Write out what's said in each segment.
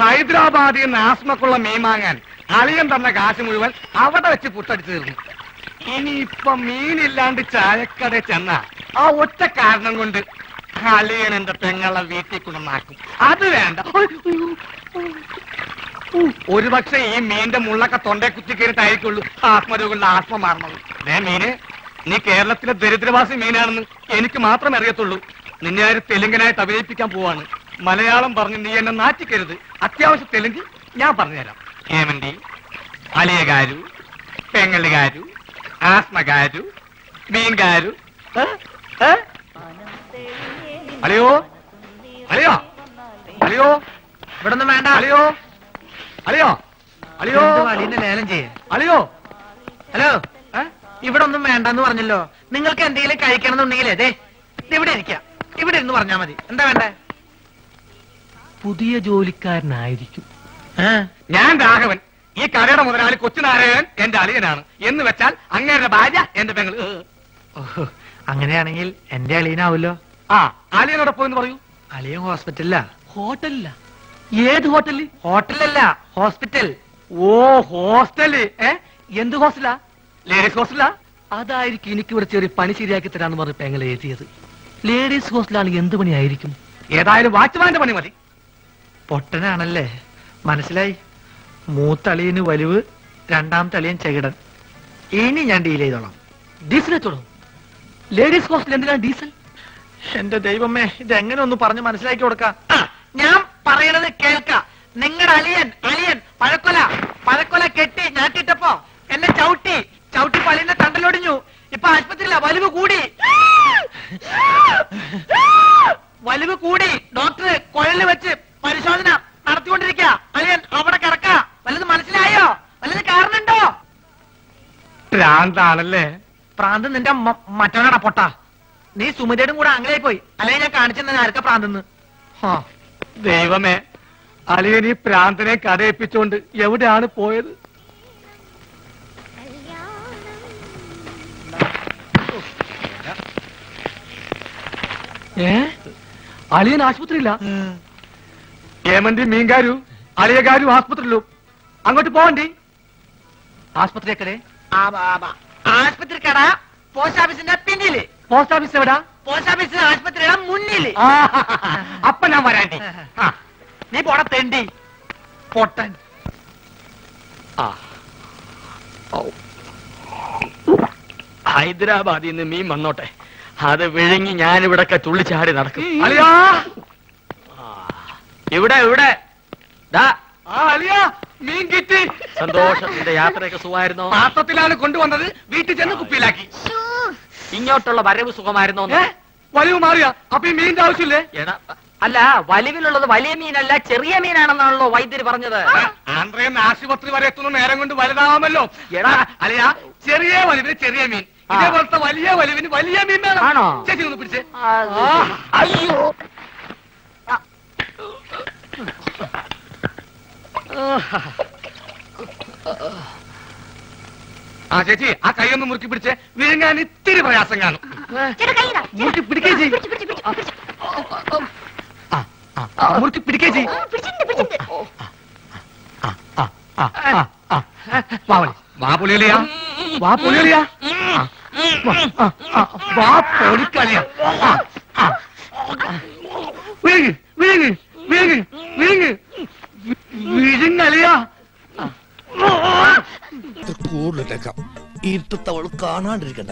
ഹൈദരാബാദിൽ നിന്ന് ആസ്മക്കുള്ള മീൻ വാങ്ങാൻ അളിയൻ തന്ന കാശ് മുഴുവൻ അവിടെ വെച്ച് പുട്ടടിച്ചു തീർന്നു ഇനിയിപ്പൊ മീനില്ലാണ്ട് ചായക്കട ചെന്ന ആ ഒറ്റ കാരണം കൊണ്ട് അളിയൻ എന്റെ പെങ്ങളെ വീട്ടിൽ കൊണ്ടുവന്നാക്കും അത് വേണ്ട ഒരു പക്ഷെ ഈ മീന്റെ മുള്ളൊക്കെ തൊണ്ടേ കുത്തി കയറിട്ടായിരിക്കുള്ളൂ ആത്മരോഗങ്ങളുടെ ആത്മ മാറണത് ദേ മീന് നീ കേരളത്തിലെ ദരിദ്രവാസി മീനാണെന്ന് എനിക്ക് മാത്രമേ അറിയത്തുള്ളൂ നിന്നെ ആര് തെലുങ്കനായിട്ട് അഭിനയിപ്പിക്കാൻ പോവാണ് മലയാളം പറഞ്ഞ് നീ എന്നെ നാറ്റിക്കരുത് അത്യാവശ്യം തെലുങ്ക് ഞാൻ പറഞ്ഞുതരാം ഏമന്തി അലിയകാരു പെങ്ങളുകാരു ആസ്മകാരു മീൻകാരു ഏ? ഏ? അളിയോ അളിയോ അളിയോ ഇവിടെ ഒന്നും വേണ്ട അളിയോ അളിയോ അളിയോ അളിയന്റെ ലേലം ചെയ്യേ അളിയോ ഹലോ ഏ? ഇവിടെ ഒന്നും വേണ്ടെന്ന് പറഞ്ഞല്ലോ നിങ്ങൾക്ക് എന്തെങ്കിലും കഴിക്കണം എന്നുണ്ടെങ്കിൽ അതെ ഇവിടെ ഇരിക്കാം ഇവിടെ ഇരുന്ന് പറഞ്ഞാ മതി എന്താ വേണ്ടേ പുതിയ ജോലിക്കാരനായിരിക്കും ഞാൻ രാഘവൻ ഈ കടയുടെ മുതലാളി കൊച്ചുനാരായണൻ എന്റെ അളിയനാണ് എന്ന് വെച്ചാൽ അങ്ങേരുടെ ഭാര്യ എന്റെ പെങ്ങൾ ഓഹോ, അങ്ങനെയാണെങ്കിൽ എന്റെ അളിയനാവൂലോ ആ അളിയനോടൊപ്പം എന്ന് പറയൂ അളിയൻ ഹോസ്പിറ്റലിലാ ഹോട്ടലില്ല ഏത് ഹോട്ടലിൽ ഹോട്ടലല്ല ഹോസ്പിറ്റൽ ഓ ഹോസ്റ്റല് ഏ എന്ത് ഹോസ്റ്റലാ ലേഡീസ് ഹോസ്റ്റലാ അതായിരിക്കും എനിക്ക് ഇവിടെ ചെറിയ പണി ശരിയാക്കി തരാന്ന് പറഞ്ഞ് പെങ്ങൾ എഴുതിയത് ലേഡീസ് ഹോസ്റ്റലാണ് എന്ത് പണിയായിരിക്കും ഏതായാലും വാച്ച്മാന്റെ പണി മതി പൊട്ടനാണല്ലേ മനസ്സിലായി മൂത്തളിയന് വലിവ് രണ്ടാമത്തെ അളിയൻ ചെകിടൻ ഇനി ഞാൻ ഡീൽ ചെയ്തോളാം ഡീസൽ വെച്ചോളൂ ലേഡീസ് ഹോസ്റ്റൽ എന്തിനാണ് ഡീസൽ എന്റെ ദൈവമേ ഇതെങ്ങനെ ഒന്ന് പറഞ്ഞ് മനസ്സിലാക്കി കൊടുക്കാം ഞാൻ പറയണത് കേൾക്ക നിങ്ങളുടെ അളിയൻ അളിയൻ പഴക്കൊല പഴക്കൊല കെട്ടി ഞാട്ടിട്ടപ്പോ എന്നെ ചവിട്ടി ചവിട്ടി പലിന്റെ തണ്ടലൊടിഞ്ഞു ഇപ്പൊ ആശുപത്രിയില്ല വലിവ് കൂടി വലിവ് കൂടി ഡോക്ടർ കുഴല് വെച്ച് പരിശോധന നടത്തിക്കൊണ്ടിരിക്കുക അളിയൻ അവിടെ കിടക്ക വല്ലത് മനസ്സിലായോ വല്ലത് കാരണുണ്ടോ ഭ്രാന്താണല്ലേ പ്രാന്ത് നിന്റെ മ- മറ്റവനാടാ പൊട്ട നീ സുമിതയുടെയും കൂടെ അങ്ങനെ പോയി അല്ലെങ്കിൽ ഞാൻ കാണിച്ചെന്നെ ആർക്ക പ്രാന്തെന്ന് ഹാ ദൈവമേ അളിയൻ ഈ പ്രാന്തനെ കടയിപ്പിച്ചോണ്ട് എവിടെയാണ് പോയത് ഏ അളിയൻ ആശുപത്രിയില്ല ഏമന്തി മീൻകാരു അളിയകാരു ആസ്പത്രിയിലും അങ്ങോട്ട് പോവണ്ടി ആസ്പത്രിയൊക്കെ ആശുപത്രി കട പോസ്റ്റ് ഓഫീസിന്റെ പിന്നില് പോസ്റ്റ് ഓഫീസ് എവിടാ പോസ്റ്റ് ഓഫീസ് ആശുപത്രിയുടെ മുന്നില് ആ, അപ്പൊ ഞാൻ വരാണ്ടി ആ നീ പോട തെണ്ടി പൊട്ടൻ ആ ഔ. ഹൈദരാബാദിൽ നിന്ന് മീൻ വന്നോട്ടെ അത് വിഴുങ്ങി ഞാനിവിടൊക്കെ തുള്ളിച്ചാടി നടക്കും അലിയാ ഇവിടെ ഇവിടെ ദാ. മീൻ കിട്ടി സന്തോഷം നിന്റെ യാത്രയൊക്കെ സുഖമായിരുന്നോ പാത്രത്തിലാണ് കൊണ്ടുവന്നത് വീട്ടിൽ ചെന്ന് കുപ്പിയിലാക്കി ഇങ്ങോട്ടുള്ള വരവ് സുഖമായിരുന്നോ വലിവ് മാറിയ അപ്പൊ ഈ മീനിന്റെ ആവശ്യമില്ലേ എടാ അല്ല വലിവിലുള്ളത് വലിയ മീനല്ല ചെറിയ മീനാണെന്നാണല്ലോ വൈദ്യര് പറഞ്ഞത് ആന്ധ്രയിൽ ആശുപത്രി വരെ എത്തുന്ന നേരം കൊണ്ട് വലുതാവാമല്ലോ എടാ അലിയ ചെറിയ വലിവിന് ചെറിയ മീൻ ആ. ഇതേപോലത്തെ വലിയ വലിവിന് വലിയ മീൻ വേണം ആണോ? ചേച്ചി ഒന്ന് പിടിച്ചേ ആ, ആ, അയ്യോ ആ ചേച്ചി ആ കൈ ഒന്ന് മുറുക്കി പിടിച്ചേ വിഴുങ്ങാൻ ഇത്തിരി പ്രയാസം കാണും മുറുക്കി പിടിക്കേ ചെയ്യും മുറുക്കി പിടിക്കേ ചെയ്യും വാ പുളിയലിയാ വാ പുളിയലിയാ വാ പൊളിക്കളിയാ വിഴുങ്ങ് വിഴുങ്ങ് വിഴുങ്ങ് വിഴുങ്ങ് വിഴുങ്ങലിയാ കൂടുതലേക്കാം ഇരുട്ടത്ത് അവൾ കാണാണ്ടിരിക്കണ്ട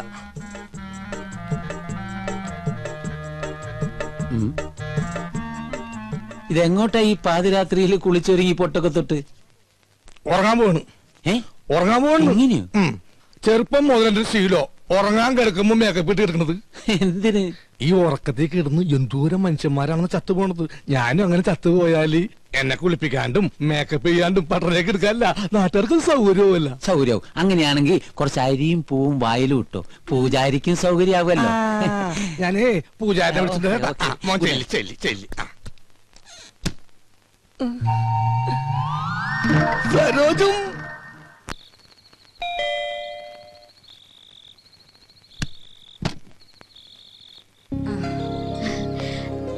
ഇതെങ്ങോട്ടാ ഈ പാതിരാത്രിയിൽ കുളിച്ചൊരുങ്ങി പൊട്ടൊക്കെ തൊട്ട് ഉറങ്ങാൻ പോകണു ഏ ഉറങ്ങാൻ പോകണു എങ്ങനെയോ ഉം. ചെറുപ്പം മുതൽ എന്റെ ശീലോ ഉറങ്ങാൻ കിടക്കുമ്പോ മേക്കപ്പ് ഇട്ട് കിടക്കണത് എന്തിന് ഈ ഉറക്കത്തേക്ക് ഇടുന്ന് എന്തോരം മനുഷ്യന്മാരാണെന്ന് ചത്തുപോണത് ഞാനും അങ്ങനെ ചത്തുപോയാല് എന്നെ കുളിപ്പിക്കാണ്ടും മേക്കപ്പ് ചെയ്യാണ്ടും പട്ടണേക്ക് എടുക്കാനല്ല നാട്ടുകാർക്ക് സൗകര്യവുമല്ല സൗകര്യവും അങ്ങനെയാണെങ്കിൽ കുറച്ച് അരിയും പൂവും വായിലും ഇട്ടോ പൂജാരിക്കും സൗകര്യാവുമല്ലോ ഞാനേ പൂജാരിനെ വിളിച്ചിട്ട് ഓക്കേ, ഓക്കേ. ആ, മോൻ ചെല്ലി ചെല്ലി ചെല്ലി ആ. സരോജും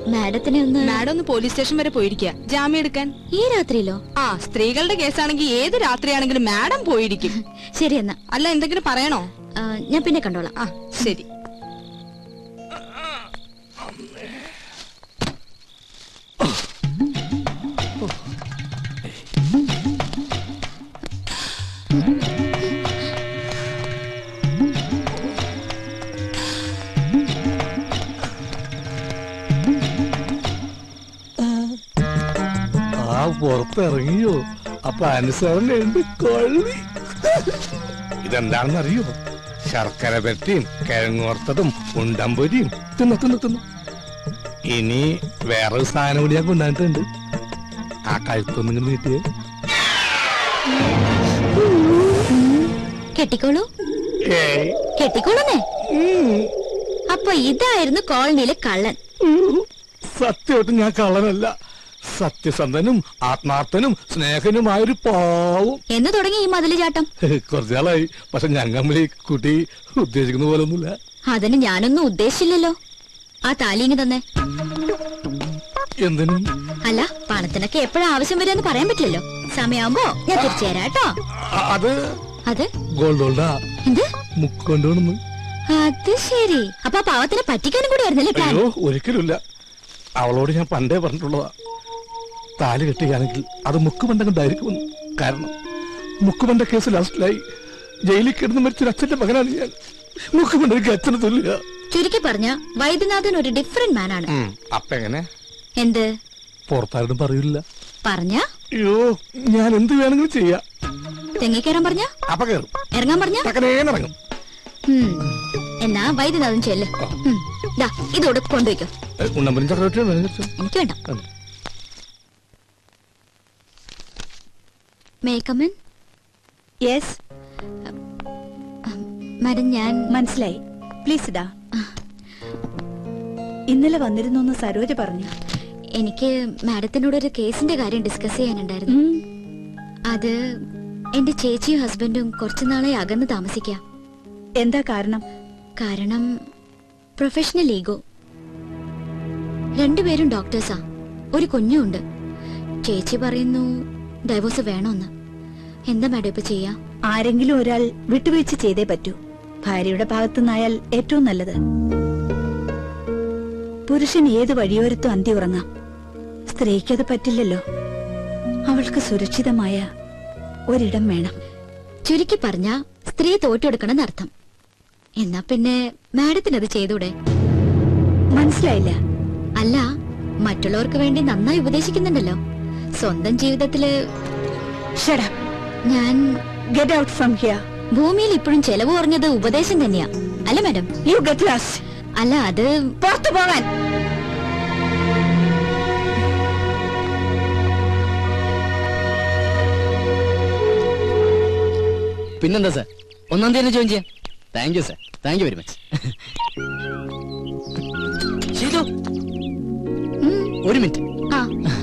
മാഡത്തിനെ ഒന്ന് മാഡം ഒന്ന് പോലീസ് സ്റ്റേഷൻ വരെ പോയിരിക്കുക ജാമ്യം എടുക്കാൻ ഈ രാത്രിയിലോ ആ സ്ത്രീകളുടെ കേസാണെങ്കിൽ ഏത് രാത്രിയാണെങ്കിലും മാഡം പോയിരിക്കും ശരി എന്നാ അല്ല എന്തെങ്കിലും പറയണോ ആ, ഞാൻ പിന്നെ കണ്ടോളാം ആ ശരി ആ പുറത്തിറങ്ങിയോ അപ്പൊ അനുസരണയുണ്ട് കൊള്ളി ഇതെന്താണെന്ന് അറിയോ ശർക്കര പെരട്ടിയും കിഴങ്ങോർത്തതും ഉണ്ടമ്പൊരിയും തിന്നു തിന്നു തിന്നു ഇനി വേറൊരു സാധനം കൂടി ഞാൻ കൊണ്ടുവന്നിട്ടുണ്ട് ആ കഴുത്തൊന്നും നീട്ടിയേ കെട്ടിക്കോളൂ ഏയ് കെട്ടിക്കോളൂന്നേ അപ്പൊ ഇതായിരുന്നു കോളനിയിലെ കള്ളൻ സത്യമായിട്ടും ഞാൻ കള്ളനല്ല സത്യസന്ധനും ആത്മാർത്ഥനും സ്നേഹനുമായൊരു പാവം എന്ന് തുടങ്ങി ഈ മതില് ചാട്ടം കുറച്ചാളായി പക്ഷെ ഞങ്ങൾ തമ്മിൽ ഈ കുട്ടി ഉദ്ദേശിക്കുന്ന പോലെ ഒന്നുമില്ല അതിന് ഞാനൊന്നും ഉദ്ദേശിച്ചില്ലല്ലോ ആ താലിങ്ങി തന്നെ എന്തിനും അല്ല പണത്തിനൊക്കെ എപ്പോഴാ ആവശ്യം വരുമെന്ന് പറയാൻ പറ്റില്ലല്ലോ സമയമാകുമ്പോ ഞാൻ തിരിച്ചു തരാം കേട്ടോ അ- അത് അത് ഗോൾഡ് ഗോൾഡാ എന്ത് മുക്കൊണ്ടുവന്നു അത് ശരി അപ്പൊ ആ പാവത്തിനെ പറ്റിക്കാനും കൂടി ആയിരുന്നല്ലേ പ്ലാൻ അയ്യോ ഒരിക്കലുമില്ല അവളോട് ഞാൻ പണ്ടേ പറഞ്ഞിട്ടുള്ളതാ താലി കെട്ടുകയാണെങ്കിൽ അത് മുക്കുബന്ധം കാരണം മുക്കുബന്ധ കേസ് ലാസ്റ്റിലായി ജയിലിൽ കിടന്ന് മരിച്ചൊരു അച്ഛന്റെ മകനാണ് ഞാൻ മുക്കുബന്ധയ്ക്ക് അച്ഛന് തുല്യ ചുരുക്കി പറഞ്ഞ വൈദ്യനാഥൻ ഒരു ഡിഫറെന്റ് മാൻ ആണ് അപ്പ എങ്ങനെ എന്ത് പുറത്താരും പറയില്ല പറഞ്ഞ അയ്യോ ഞാൻ എന്ത് വേണമെങ്കിലും ചെയ്യാം തെങ്ങിക്കയറാൻ പറഞ്ഞ അപ്പ കയറും ഇറങ്ങാൻ പറഞ്ഞ തക്കനേന്നിറങ്ങും എന്നാ വൈദ്യനാഥൻ ചെല്ല് ഉം. ദാ ഇതോടെ കൊണ്ടുവയ്ക്കോ ഉണ്ണമ്പലും ചക്രവർത്തിയാണ് എനിക്ക് വേണ്ട മേക്കമ്മൻ യെസ് മാഡം ഞാൻ മനസ്സിലായി പ്ലീസ് ഇടാ ഇന്നലെ വന്നിരുന്നു എന്ന് സരോജ പറഞ്ഞു എനിക്ക് മാഡത്തിനോട് ഒരു കേസിന്റെ കാര്യം ഡിസ്കസ് ചെയ്യാനുണ്ടായിരുന്നു ഉം, അത് എന്റെ ചേച്ചിയും ഹസ്ബൻഡും കുറച്ചു നാളെ അകന്ന് താമസിക്കാം എന്താ കാരണം കാരണം പ്രൊഫഷണൽ ഈഗോ രണ്ടുപേരും ഡോക്ടേഴ്സാ ഒരു കുഞ്ഞുണ്ട് ചേച്ചി പറയുന്നു ഡൈവോഴ്സ് വേണമെന്ന് എന്താ മാഡം ഇപ്പൊ ചെയ്യാ ആരെങ്കിലും ഒരാൾ വിട്ടുവീഴ്ച ചെയ്തേ പറ്റൂ ഭാര്യയുടെ ഭാഗത്തു നിന്നായാൽ ഏറ്റവും നല്ലത് പുരുഷൻ ഏത് വഴിയോരത്തും അന്തി ഉറങ്ങാം സ്ത്രീക്കത് പറ്റില്ലല്ലോ അവൾക്ക് സുരക്ഷിതമായ ഒരിടം വേണം ചുരുക്കി പറഞ്ഞ സ്ത്രീ തോറ്റെടുക്കണം അർത്ഥം എന്നാ പിന്നെ മാഡത്തിനത് ചെയ്തൂടെ മനസ്സിലായില്ല അല്ല മറ്റുള്ളവർക്ക് വേണ്ടി നന്നായി ഉപദേശിക്കുന്നുണ്ടല്ലോ സ്വന്തം ജീവിതത്തില് ഷടാ ഞാൻ ഗെറ്റ് ഔട്ട് ഫ്രം ഹിയർ ഭൂമിയിൽ ഇപ്പോഴും ചെലവ് കുറഞ്ഞത് ഉപദേശം തന്നെയാ അല്ല മാഡം യു ഗെറ്റ് ലാസ്റ്റ് അല്ല അത് പുറത്തു പോകാൻ പിന്നെന്താ സാർ ഒന്നാം തീയതി ജോയിൻ ചെയ്യാം thank you sir thank you very much Sheethu ഉം, ഒരു മിനിറ്റ് ആ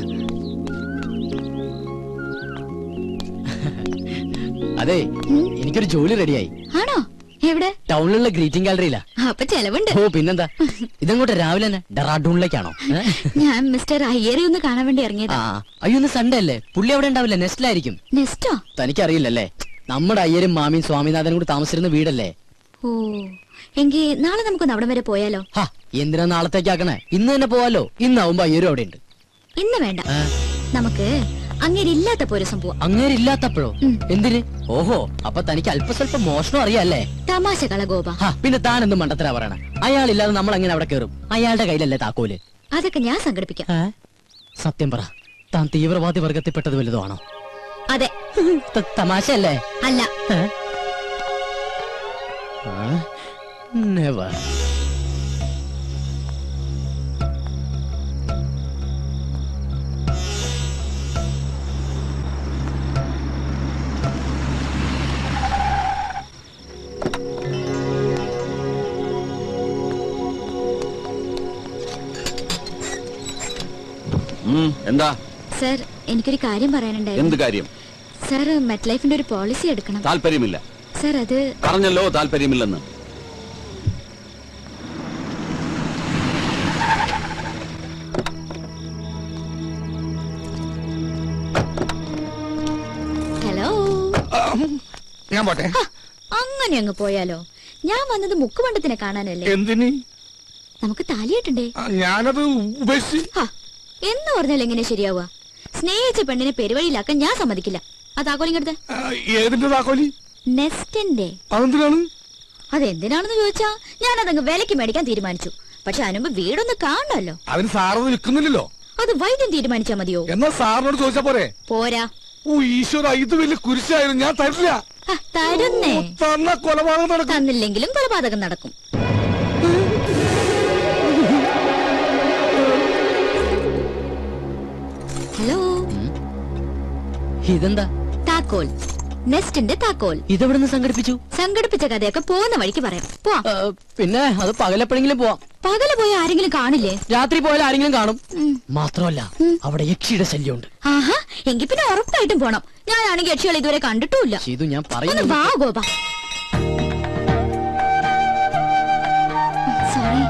അതെ ഉം. എനിക്കൊരു ജോലി റെഡിയായി ആണോ എവിടെ ടൗണിലുള്ള ഗ്രീറ്റിംഗ് ഗാലറിയിലാ അപ്പൊ ചെലവുണ്ട് ഓ പിന്നെന്താ ഇതങ്ങോട്ട് രാവിലെ തന്നെ ഡെറാഡൂണിലേക്കാണോ ഏ? ഞാൻ മിസ്റ്റർ അയ്യരെ ഒന്ന് കാണാൻ വേണ്ടി ആ ഇറങ്ങിയതാ അയ്യോ ഇന്ന് സൺഡേ അല്ലേ പുള്ളി അവിടെ ഉണ്ടാവില്ല നെസ്റ്റിലായിരിക്കും നെസ്റ്റോ തനിക്കറിയില്ലല്ലേ നമ്മുടെ അയ്യരും മാമിയും സ്വാമിനാഥനും കൂടി താമസിച്ചിരുന്ന വീടല്ലേ ഓ എങ്കിൽ നാളെ നമുക്കൊന്ന് അവിടം വരെ പോയാലോ ഹാ എന്തിനാ നാളത്തേക്കാക്കണേ ഇന്ന് തന്നെ പോവാലോ ഇന്നാവുമ്പോ അയ്യരും അവിടെ ഉണ്ട് ഇന്ന് വേണ്ട നമുക്ക് അങ്ങനെ ഇല്ലാത്തപ്പോ ഒരു സംഭവം അങ്ങേരില്ലാത്തപ്പോഴോ ഉം. എന്തിന് ഓഹോ അപ്പൊ തനിക്ക് അല്പസ്വല്പം മോഷണം അറിയാല്ലേ തമാശ കളഗോപ ഹാ പിന്നെ താൻ എന്ത് മണ്ടത്തരാ പറയണ അയാളില്ലാതെ നമ്മൾ എങ്ങനെ അവിടെ കയറും അയാളുടെ കയ്യിലല്ലേ താക്കോല് അതൊക്കെ ഞാൻ സംഘടിപ്പിക്കാം ഏ? സത്യം പറ താൻ തീവ്രവാദി വർഗത്തിൽപ്പെട്ടത് വലുതോ ആണോ അതെ ത- തമാശയല്ലേ അല്ല ഏ? ആ? Never. ഉം, എന്താ സർ എനിക്കൊരു കാര്യം എന്ത് പറയാനുണ്ടായിരുന്നു കാര്യം സർ മെറ്റ് ലൈഫിന്റെ ഒരു പോളിസി എടുക്കണം താല്പര്യമില്ല സർ അത് പറഞ്ഞല്ലോ താല്പര്യമില്ലെന്ന് ഞാൻ പോട്ടെ ഹ, അങ്ങനെ അങ്ങ് പോയാലോ ഞാൻ വന്നത് മുക്കുമണ്ടത്തിനെ കാണാനല്ലേ എന്തിന് നമുക്ക് താലിയിട്ടുണ്ടേ ആ, ഞാനത് ഉപേക്ഷിച്ച് ഹ, എന്ന് പറഞ്ഞാൽ എങ്ങനെ ശരിയാവുക സ്നേഹിച്ച പെണ്ണിനെ പെരുവഴിയിലാക്കാൻ ഞാൻ സമ്മതിക്കില്ല ആ താക്കോലിങ്ങടുത്ത് ആ, ഏതിന്റെ താക്കോലി നെസ്റ്റിന്റെ അതെന്തിനാണ് അതെന്തിനാണെന്ന് ചോദിച്ചാ ഞാൻ അതങ്ങ് വിലക്ക് മേടിക്കാൻ തീരുമാനിച്ചു പക്ഷെ അതിനുമ്പ് വീടൊന്ന് കാണണമല്ലോ അതിന് സാറത് വിൽക്കുന്നില്ലല്ലോ അത് വൈദ്യം തീരുമാനിച്ചാ മതിയോ എന്നാ സാറിനോട് ചോദിച്ചാ പോരെ പോരാ ഓ ഈശ്വര ഇത് വലിയ കുരിശായിരുന്നു ഞാൻ തരില്ല ഹ, തരുന്നേ തന്ന കൊലപാതകം നടക്കും തന്നില്ലെങ്കിലും കൊലപാതകം നടക്കും ഹലോ ഇതെന്താ താക്കോൽ നെസ്റ്റിന്റെ താക്കോൽ ഇതെവിടുന്ന് സംഘടിപ്പിച്ചു സംഘടിപ്പിച്ച കഥയൊക്കെ പോകുന്ന വഴിക്ക് പറയാം പോവാ ഏ, പിന്നെ അത് പകലെപ്പോഴെങ്കിലും പോവാം പകല് പോയി ആരെങ്കിലും കാണില്ലേ രാത്രി പോയാൽ ആരെങ്കിലും കാണും ഉം. മാത്രമല്ല ഉം. അവിടെ യക്ഷിയുടെ ശല്യമുണ്ട് ആഹാ എങ്കിൽ പിന്നെ ഉറപ്പായിട്ടും പോണം ഞാനാണെങ്കിൽ യക്ഷികൾ ഇതുവരെ കണ്ടിട്ടുമില്ല ചെയ്തു ഞാൻ ഒന്ന് പറയുന്നു വാ ഗോപ സോറി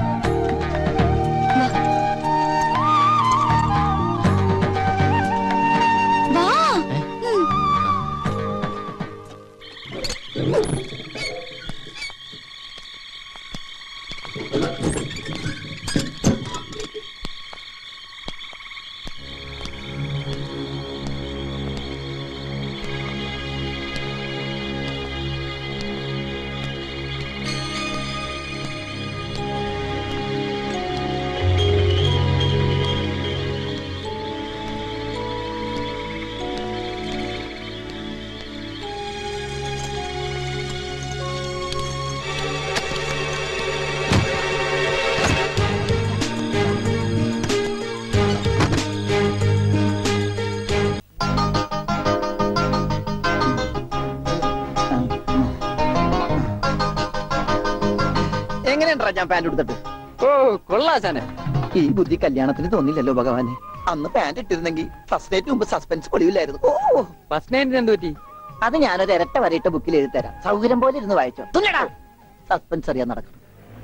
വാ ഉം. എങ്ങനെയുണ്ടാ ഞാൻ പാന്റ് എടുത്തിട്ട് ഓ കൊള്ളാശാനെ ഈ ബുദ്ധി കല്യാണത്തിന് തോന്നില്ലല്ലോ ഭഗവാനെ അന്ന് പാന്റ് ഇട്ടിരുന്നെങ്കിൽ ഫസ്റ്റ് ഡേറ്റ് മുമ്പ് സസ്പെൻസ് പൊളിവില്ലായിരുന്നു ഓ ഫസ്റ്റ് നൈറ്റിന് എന്ത് പറ്റി അത് ഞാനൊരു ഇരട്ട വരയിട്ട ബുക്കിൽ എഴുതി തരാം സൗകര്യം പോലെ ഇരുന്ന് വായിച്ചോ തുന്നടാ സസ്പെൻസ് അറിയാൻ നടക്കും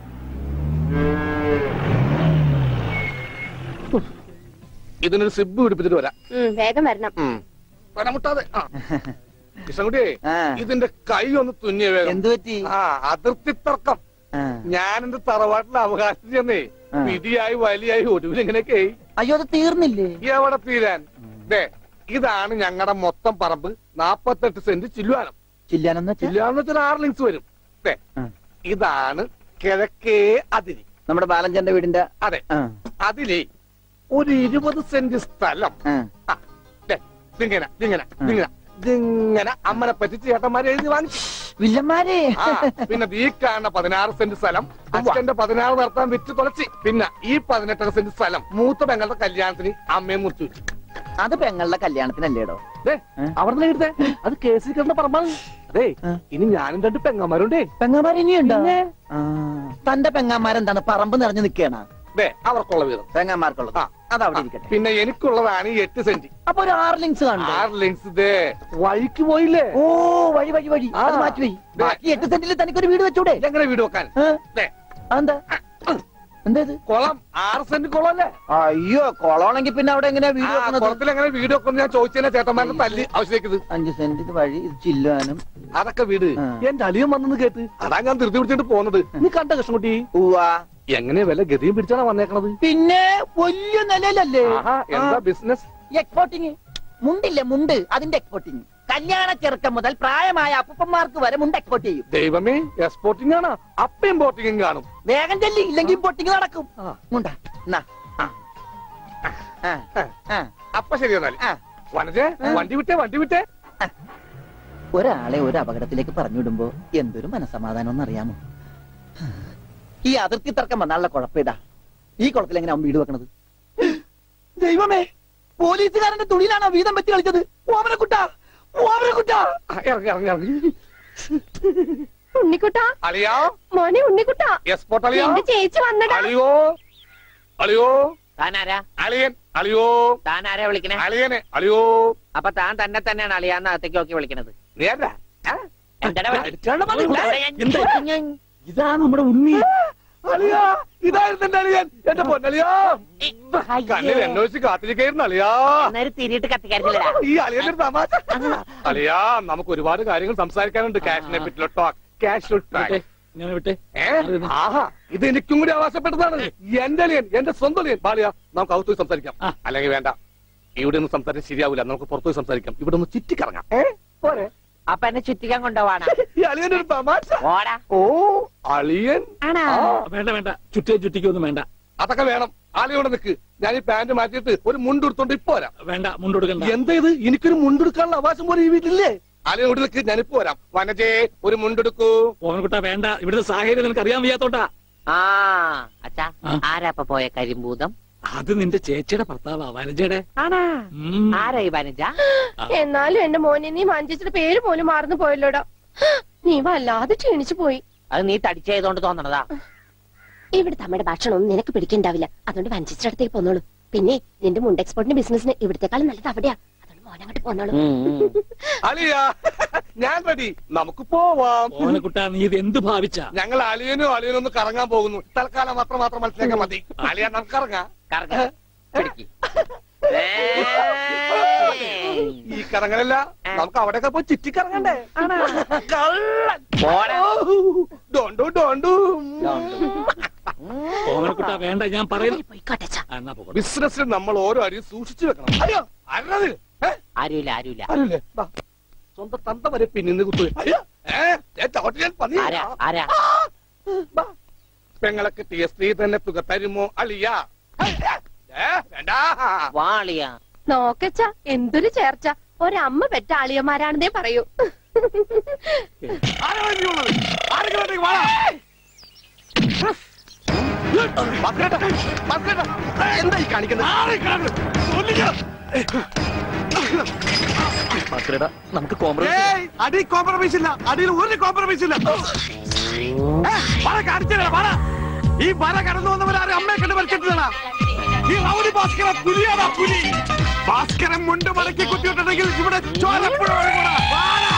ഇതിനൊരു സിബ് പിടിപ്പിച്ചിട്ട് വരാം വേഗം വരണം വരമുട്ടാതെ ആ കൃഷ്ണൻകുട്ടിയെ ആ. ഇതിന്റെ കൈ ഒന്ന് തുന്നിയ വേഗം എന്തു പറ്റി ആ അതിർത്തി തർക്കം ആ. ഞാൻ എന്റെ തറവാട്ടിലെ അവകാശം ചെന്നേ ആ. വിധിയായി വലിയായി ഒടുവിൽ ഇങ്ങനെയൊക്കെ അയ്യോ അത് തീർന്നില്ലേ എവിടെ തീരാൻ ദേ ഇതാണ് ഞങ്ങളുടെ മൊത്തം പറമ്പ് നാപ്പത്തെട്ട് സെന്റ് ചില്ലുവാനം ചില്ലാനെന്ന് വെച്ചാ ചില്ലുവാനം വെച്ചാൽ ആറ് ലിങ്സ് വരും ദേ ആ. ഇതാണ് കിഴക്കേ അതിരി നമ്മുടെ ബാലഞ്ചന്റെ വീടിന്റെ അതെ ആ, അതിലേ ഒരു ഇരുപത് സെന്റ് സ്ഥലം ആ. ആ, ദേ, ഇതിങ്ങനെ ഇതിങ്ങനെ ഇതിങ്ങനെ ഇതിങ്ങനെ അമ്മനെ പറ്റിച്ച് ചേട്ടന്മാരെ എഴുതി വാങ്ങിച്ചു വില്ലന്മാരെ ആ, പിന്നെ ഈ കാണുന്ന പതിനാറ് സെന്റ് സ്ഥലം അച്ഛന്റെ പതിനാറ് നടത്താൻ വിറ്റ് തുളച്ചി പിന്നെ ഈ പതിനെട്ടര സെന്റ് സ്ഥലം മൂത്ത പെങ്ങളുടെ കല്യാണത്തിന് അമ്മയെ മുറിച്ചു വെച്ചു അത് പെങ്ങളുടെ കല്യാണത്തിനല്ലേടോ ദേ, ഏ? അവിടെ എഴുതേ അത് കേസിൽ കിടന്ന പറമ്പാണ് അതെ ഏ? ഇനി ഞാനും രണ്ട് പെങ്ങന്മാരുണ്ടേ പെങ്ങാമാർ ഇനിയുണ്ടോ ആ, തന്റെ പെങ്ങാമാരെന്താണ് പറമ്പ് നിറഞ്ഞു നിൽക്കണ ദേ അവർക്കുള്ള വീതം പെങ്ങാമാർക്കുള്ളത് ആ. അത് അവിടെ ഇരിക്കട്ടെ പിന്നെ എനിക്കുള്ളതാണ് ഈ എട്ട് സെന്റ് അപ്പൊ ഒരു ആറ് ലിങ്സ് കാണണ്ടേ ആറ് ലിങ്സ് ദേ വഴിക്ക് പോയില്ലേ ഓ വഴി വഴി വഴി ആ. അത് മാറ്റി വഴി ദേ. ബാക്കി എട്ട് സെന്റിൽ തനിക്കൊരു വീട് വെച്ചൂടെ എങ്ങനെ വീട് വെക്കാൻ ഏ? ദേ, അതെന്താ എന്താ ഇത് കുളം ആറ് സെന്റ് കുളം അല്ലേ അയ്യോ കൊളമാണെങ്കിൽ പിന്നെ അവിടെ എങ്ങനെയാ വീട് ആ, വെക്കുന്നത് കുളത്തിൽ എങ്ങനെ വീട് വെക്കുന്നു ഞാൻ ചോദിച്ചതിനെ ചേട്ടന്മാരുടെ തല്ലി ആവശ്യത്തേക്ക് അഞ്ച് സെന്റ് ഇത് വഴി ഇത് ചില്ലാനും അതൊക്കെ വീട് ആ. എന്റെ അളിയൻ വന്നെന്ന് കേട്ട് അതാ ഞാൻ ധൃതി പിടിച്ചിട്ട് പോകുന്നത് നീ കണ്ട കൃഷ്ണൻകുട്ടി ഉവാ എങ്ങനെ വില ഗതിയും പിടിച്ചാണ് വന്നേക്കണത് പിന്നെ വലിയ നിലയിലല്ലേ ആഹാ എന്താ ബിസിനസ് എക്സ്പോർട്ടിങ് മുണ്ടില്ലേ മുണ്ട് അതിന്റെ എക്സ്പോർട്ടിങ് കല്യാണ ചെറുക്കം മുതൽ പ്രായമായ അപ്പൂപ്പന്മാർക്ക് വരെ മുണ്ട് എക്സ്പോർട്ട് ചെയ്യും ദൈവമേ എക്സ്പോർട്ടിംഗ് ആണ് അപ്പ ഇമ്പോർട്ടിംഗും കാണും വേഗം ചെല്ലി ഇല്ലെങ്കിൽ ഇമ്പോർട്ടിങ് നടക്കും ആ. മുണ്ട എന്നാ. ആ. ആ. ആ. അപ്പൊ ശരി എന്നാല് ആ. വനജേ വണ്ടി വിട്ടേ വണ്ടി വിട്ടേ ഒരാളെ ഒരു അപകടത്തിലേക്ക് പറഞ്ഞുവിടുമ്പോ എന്തൊരു മനസമാധാനം എന്നറിയാമോ ഈ അതിർത്തി തർക്കം വന്നാലുള്ള കുഴപ്പമിതാ ഈ കുളത്തിൽ എങ്ങനെ അവൻ വീട് വെക്കണത് ദൈവമേ പോലീസുകാരന്റെ തുണിയിലാണോ വീതം വെച്ച് കളിച്ചത് ഓമനക്കുട്ട ഓമനക്കുട്ട ആ, ഇറങ്ങി ഇറങ്ങി ഇറങ്ങി ഉണ്ണിക്കുട്ടാ അളിയാ മോനെ ഉണ്ണിക്കുട്ടാ എക്സ്പോർട്ട് അളിയാ എന്റെ ചേച്ചി വന്നടാ അളിയോ അളിയോ താനാരാ അളിയൻ അളിയോ താനാരാ വിളിക്കണേ അളിയനെ അളിയോ അപ്പൊ താൻ തന്നെ തന്നെയാണ് അളിയാന്ന് അകത്തേക്ക് നോക്കി വിളിക്കണത് നീ ആരാ? ആ? എന്താടാ വിളി- അടിച്ചാണ്ട് പറഞ്ഞില്ല. എന്താ? ഇതാ നമ്മുടെ ഉണ്ണി അളിയാ ഇതായിരുന്നു എന്റെ അളിയൻ എന്റെ പൊന്നളിയോ കണ്ണിൽ അന്വേഷിച്ച് കാത്തിരിക്കായിരുന്നു അളിയാ അന്നേരം തിരിയിട്ട് കത്തിക്കാരില്ലടാ ഈ അളിയന്റെ ഒരു തമാശ അളിയാ നമുക്ക് ഒരുപാട് കാര്യങ്ങൾ സംസാരിക്കാനുണ്ട് ക്യാഷിനെ പറ്റിയുള്ള ടോക്ക് ക്യാഷ് ഞാൻ വിട്ടെ ആഹാ ഇത് എനിക്കും കൂടി അവകാശപ്പെട്ടതാണ് എന്റെ അളിയൻ എന്റെ സ്വന്തം അളിയൻ ബാലിയ നമുക്ക് അകത്ത് പോയി സംസാരിക്കാം അല്ലെങ്കിൽ വേണ്ട ഇവിടെ നിന്ന് സംസാരിക്കാൻ ശരിയാവില്ല നമുക്ക് പുറത്തു പോയി സംസാരിക്കാം ഇവിടെ ഒന്ന് ചുറ്റിക്കറങ്ങാം ഏ? പോരെ അപ്പൊ എന്നെ ചുറ്റിക്കാൻ കൊണ്ടുപോവാണ് ഈ അളിയന്റെ ഒരു തമാശ ഓടാ ഓ അളിയൻ ആണോ ആ, വേണ്ട വേണ്ട ചുറ്റേ ചുറ്റിക്കൊന്നും വേണ്ട അതൊക്കെ വേണം ആളിയോടെ നിക്ക് ഞാൻ ഈ പാന്റ് മാറ്റിയിട്ട് ഒരു മുണ്ടെടുത്തോണ്ട് ഇപ്പൊ വരാം വേണ്ട മുണ്ടൊടുക്കണ്ട എന്താ ഇത് എനിക്കൊരു മുണ്ടെടുക്കാനുള്ള അവകാശം പോലെ ഈ വീട്ടിലില്ലേ ആളിയോട് നിക്ക് ഞാനിപ്പോ വരാം വനജേ ഒരു മുണ്ടെടുക്കൂ ഓനക്കുട്ട വേണ്ട ഇവിടുത്തെ സാഹചര്യം നിനക്ക് അറിയാൻ വയ്യാത്തോട്ടാ ആ അച്ഛാ ആ. ആരാ ഇപ്പൊ പോയ കരിമ്പൂതം അത് നിന്റെ ചേച്ചിയുടെ ഭർത്താവാ വനജയുടെ ആണാ ഉം. ആരാ ഈ വനജ എന്നാലും എന്റെ മോനെ നീ മഞ്ചേച്ചിയുടെ പേര് പോലും മറന്നു പോയല്ലോടാ നീ വല്ലാതെ ക്ഷീണിച്ചു പോയി അത് നീ തടിച്ചതുകൊണ്ട് തോന്നണതാ ഇവിടുത്തെ അമ്മയുടെ ഭക്ഷണം ഒന്നും നിനക്ക് പിടിക്കണ്ടാവില്ല അതുകൊണ്ട് വഞ്ചിച്ചിന്റെ അടുത്തേക്ക് പോന്നോളൂ പിന്നെ നിന്റെ മുണ്ട് എക്സ്പോർട്ടിന്റെ ബിസിനസിന് ഇവിടത്തെക്കാളും നല്ലത് അവിടെയാ അതുകൊണ്ട് മോനങ്ങോട്ട് പോന്നോളൂ അലിയ ഞാൻ റെഡി നമുക്ക് പോവാം ഓനക്കുട്ട നീ ഇത് എന്ത് ഭാവിച്ച ഞങ്ങൾ അലിയനും അലിയനും ഒന്ന് കറങ്ങാൻ പോകുന്നു തൽക്കാലം മാത്രം മാത്രം മനസ്സിലാക്കാൻ മതി അലിയ നമുക്ക് ഇറങ്ങാം കറങ്ങ പിടിക്ക് ഈ കറങ്ങലല്ല നമുക്ക് അവിടെയൊക്കെ പോയി ചുറ്റിക്കറങ്ങണ്ടേ കള്ളൻ. പോടാ. ഡോണ്ടു ഡോണ്ടു ഓനക്കുട്ട വേണ്ട ഞാൻ പറയുന്നു പോയിക്കോട്ടെച്ചാ ആ, എന്നാ പോകട്ടെ. ബിസിനസ്സിൽ നമ്മൾ ഓരോ അരിയും സൂക്ഷിച്ചു വെക്കണം അയ്യോ അരുത് ഏ? ആരുമില്ല ആരുമില്ല ആരുമില്ലേ? ദാ, സ്വന്തം തന്ത വരെ പിന്നിന്ന് കുത്തു അയ്യോ ഏ, ഏ, ചവിട്ടി ഞാൻ പന്നി. ആരാ ആരാ ആ, ബാ. പെങ്ങളൊക്കെ ടി എസ് ത്രീ തന്നെ തുക തരുമോ അളിയ ഏ, വേണ്ട വാളിയ നോക്കച്ചാ എന്തൊരു ചേർച്ച ഒരമ്മ പെറ്റ ആളിയന്മാരാണെന്നേ പറയൂ ആരാ വണ്ടിയുള്ളത്? ആരെങ്കിലും ഉണ്ടെങ്കിൽ വാടാ. ഭാസ്കരേട്ടാ, ഭാസ്കരേട്ടാ, എന്താ ഈ കാണിക്കുന്നത് ഏയ്, അടി കോംപ്രമൈസ് ഇല്ല അടിയിൽ ഒരു കോംപ്രമൈസ് ഇല്ല ഏ, വല കാണിച്ചില്ല വല ഈ വല കടന്നു വന്നവരാരും അമ്മയെ കണ്ട് വലിച്ചിട്ടതാ ഈ റൗഡി ഭാസ്കര പുലിയാടാ പുലി ഭാസ്കരൻ മുണ്ട് മടക്കി കുത്തിയിട്ടുണ്ടെങ്കിൽ ഇവിടെ ചോരപ്പുഴ ഒഴുകുമെടാ. വാടാ.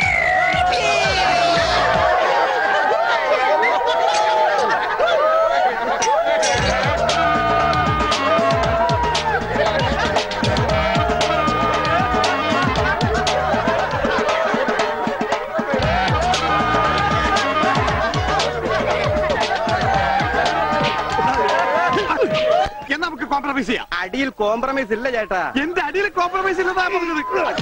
എന്നാ നമുക്ക് കോംപ്രമൈസ് ചെയ്യാം അടിയിൽ കോംപ്രമൈസ് ഇല്ല ചേട്ടാ എന്റെ അടിയിൽ കോംപ്രമൈസ് ഇല്ലെന്നാ പറഞ്ഞത്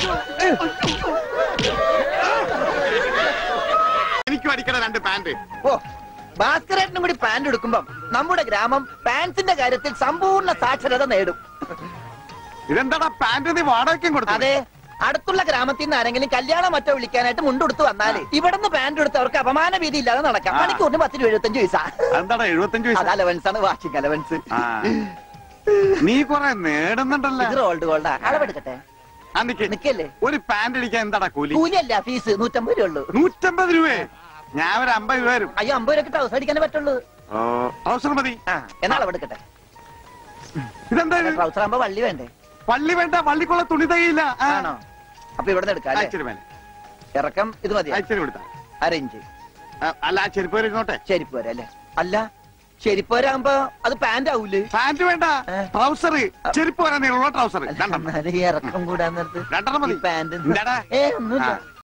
എനിക്കും അടിക്കണ രണ്ട് പാന്റ് ഓ ഭാസ്കരേട്ടനും കൂടി പാന്റ് എടുക്കുമ്പം നമ്മുടെ ഗ്രാമം പാൻസിന്റെ കാര്യത്തിൽ സമ്പൂർണ്ണ സാക്ഷരത നേടും ഇതെന്താടാ പാന്റ് നീ വാടകയ്ക്കും കൊടുത്തു അതെ അടുത്തുള്ള ഗ്രാമത്തിൽ നിന്ന് ആരെങ്കിലും കല്യാണം മറ്റോ വിളിക്കാനായിട്ട് മുണ്ടെടുത്ത് വന്നാല് ഇവിടുന്ന് പാന്റ് എടുത്ത് അവർക്ക് അപമാന ഭീതി ഇല്ലാതെ നടക്കാം ആ. മണിക്കൂറിന് പത്ത് രൂപ എഴുപത്തഞ്ച് പൈസ എന്താടാ എഴുപത്തഞ്ച് അത് അലവൻസ് ആണ് വാർഷിക അലവൻസ് നീ കൊറേ നേടുന്നുണ്ടല്ലോ ഇത് റോൾഡ് ഗോൾഡാ അളവെടുക്കട്ടെ നിക്കല്ലേ ഒരു പാന്റ് അടിക്കാൻ എന്താടാ കൂലി കൂലിയല്ല ഫീസ് നൂറ്റമ്പത് രൂപ ഉള്ളൂ നൂറ്റമ്പത് രൂപയെ ഞാൻ ഒരു അമ്പത് രൂപ വരും അയ്യോ അമ്പത് രൂപ ട്രൗസർ അടിക്കാനേ പറ്റുള്ളൂ അവസരം മതി ആ എന്നാ അളവെടുക്കട്ടെ ഇതെന്താ ഇത്? ട്രൗസർ ആകുമ്പോ വള്ളി വേണ്ടേ പള്ളി വേണ്ട പള്ളിക്കുള്ള തുണി തയ്യില്ല ആ. ആണോ അപ്പൊ ഇവിടെ എടുക്കാം ആ, അല്ലേ? ഇച്ചിരി മേലെ. ഇറക്കം ഇത് മതി ആ, ഇച്ചിരി കൊടുത്താ അറേഞ്ച് ആ, അല്ല ആ ചെരുപ്പ് വരെ ഇരുന്നോട്ടെ ചെരിപ്പ് വരെ അല്ലേ അല്ല ചെരിപ്പ് വരാകുമ്പോ അത് പാന്റ് ആവൂലേ പാന്റ് വേണ്ട ട്രൗസർ ചെരുപ്പ് വരാൻ നീളമുള്ള ട്രൗസർ രണ്ടെണ്ണം എന്നാലും ഈ ഇറക്കം കൂടാൻ നേരത്ത് രണ്ടെണ്ണം മതി ഈ പാന്റ് എന്താടാ? ഏ ഒന്നുമില്ല ആ.